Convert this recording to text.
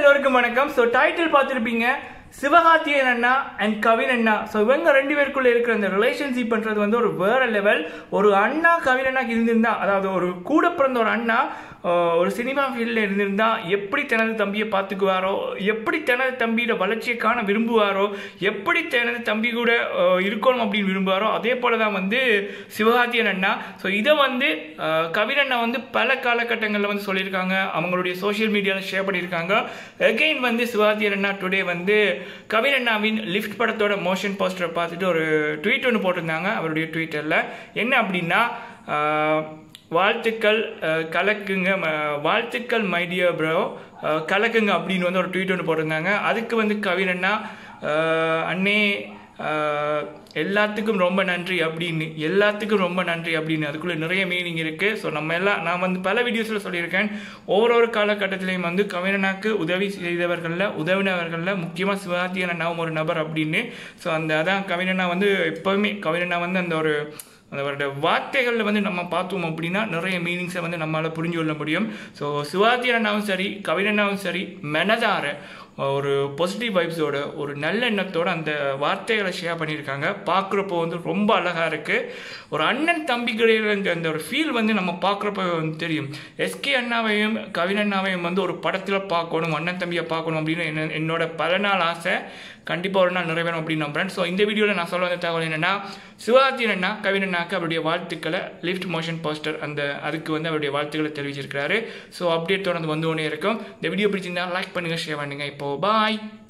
எல்லோருக்கும் வணக்கம் so title பார்த்துருப்பீங்க சிவகார்த்தியன் அண்ணா அண்ட் கவின் அண்ணா ஸோ இவங்க ரெண்டு பேருக்குள்ள இருக்கிற அந்த ரிலேஷன்ஷிப் பண்றது வந்து ஒரு வேற லெவல் ஒரு அண்ணா கவின் அண்ணாக்கு இருந்திருந்தா அதாவது ஒரு கூட பிறந்த ஒரு அண்ணா ஆஹ், ஒரு சினிமா ஃபீல்டில் இருந்திருந்தா எப்படி தனது தம்பியை பார்த்துக்குவாரோ எப்படி தனது தம்பியோட வளர்ச்சியை காண விரும்புவாரோ எப்படி தனது தம்பி கூட ஆஹ், இருக்கணும் அப்படின்னு விரும்புவாரோ அதே போல தான் வந்து சிவகார்த்தியன் அண்ணா ஸோ இதை வந்து ஆஹ், கவின் அண்ணா வந்து பல காலகட்டங்களில் வந்து சொல்லியிருக்காங்க அவங்களுடைய சோஷியல் மீடியாவில் ஷேர் பண்ணியிருக்காங்க அகெயின் வந்து சிவகார்த்தியன் அண்ணா டுடே வந்து கவின் அண்ணாவின் லிஃப்ட் படத்தோட மோஷன் போஸ்டரை பார்த்துட்டு ஒரு ட்வீட் ஒன்று போட்டிருந்தாங்க அவருடைய ட்விட்டரில் என்ன அப்படின்னா ஆஹ், வாழ்த்துக்கள் அஹ், கலக்குங்க ம- வாழ்த்துக்கள் மைடியா ப்ரோ கலக்குங்க அப்படின்னு வந்து ஒரு ட்வீட் ஒன்று போட்டிருந்தாங்க அதுக்கு வந்து கவின் அண்ணா ஆஹ், அண்ணே ஆஹ், எல்லாத்துக்கும் ரொம்ப நன்றி அப்படின்னு எல்லாத்துக்கும் ரொம்ப நன்றி அப்படின்னு அதுக்குள்ளே நிறைய மீனிங் இருக்குது ஸோ நம்ம எல்லாம் நான் வந்து பல வீடியோஸில் சொல்லியிருக்கேன் ஒவ்வொரு ஒரு காலகட்டத்திலையும் வந்து கவினனாக்கு உதவி செய்தவர்களில் உதவினவர்களில் முக்கியமாக சிவகார்த்தியன் அண்ணாவும் ஒரு நபர் அப்படின்னு ஸோ அந்த அதான் கவினண்ணா வந்து எப்போவுமே கவினண்ணா வந்து அந்த ஒரு அதோட வார்த்தைகளில் வந்து நம்ம பார்த்தோம் அப்படின்னா நிறைய மீனிங்ஸை வந்து நம்மளால் புரிஞ்சு கொள்ள முடியும் ஸோ சிவாஜி அண்ணாவும் சரி கவினண்ணாவும் சரி மெனதார ஒரு பாசிட்டிவ் வைப்ஸோட ஒரு நல்ல எண்ணத்தோட அந்த வார்த்தைகளை ஷேர் பண்ணியிருக்காங்க பார்க்குறப்போ வந்து ரொம்ப அழகாக இருக்குது ஒரு அண்ணன் தம்பிக்கிடையில அந்த ஒரு ஃபீல் வந்து நம்ம பார்க்குறப்ப வந்து தெரியும் எஸ்கே அண்ணாவையும் கவின் அண்ணாவையும் வந்து ஒரு படத்தில் பார்க்கணும் அண்ணன் தம்பியை பார்க்கணும் அப்படின்னு என்ன என்னோட பல நாள் ஆசை கண்டிப்பாக ஒரு நாள் நிறைவேறும் அப்படின்னு நம்புறேன் ஸோ இந்த வீடியோவில் நான் சொல்ல வந்த தகவல் என்னன்னா சிவாஜி அண்ணா கவின் அண்ணாக்கு அவருடைய வாழ்த்துக்களை லிஃப்ட் மோஷன் போஸ்டர் அந்த அதுக்கு வந்து அவருடைய வாழ்த்துக்களை தெரிவிச்சிருக்கிறாரு ஸோ அப்டேட் தொடர்ந்து வந்து ஒன்றே இருக்கும் இந்த வீடியோ பிடிச்சிருந்தா லைக் பண்ணுங்கள் ஷேர் பண்ணுங்கள் இப்போ பாய்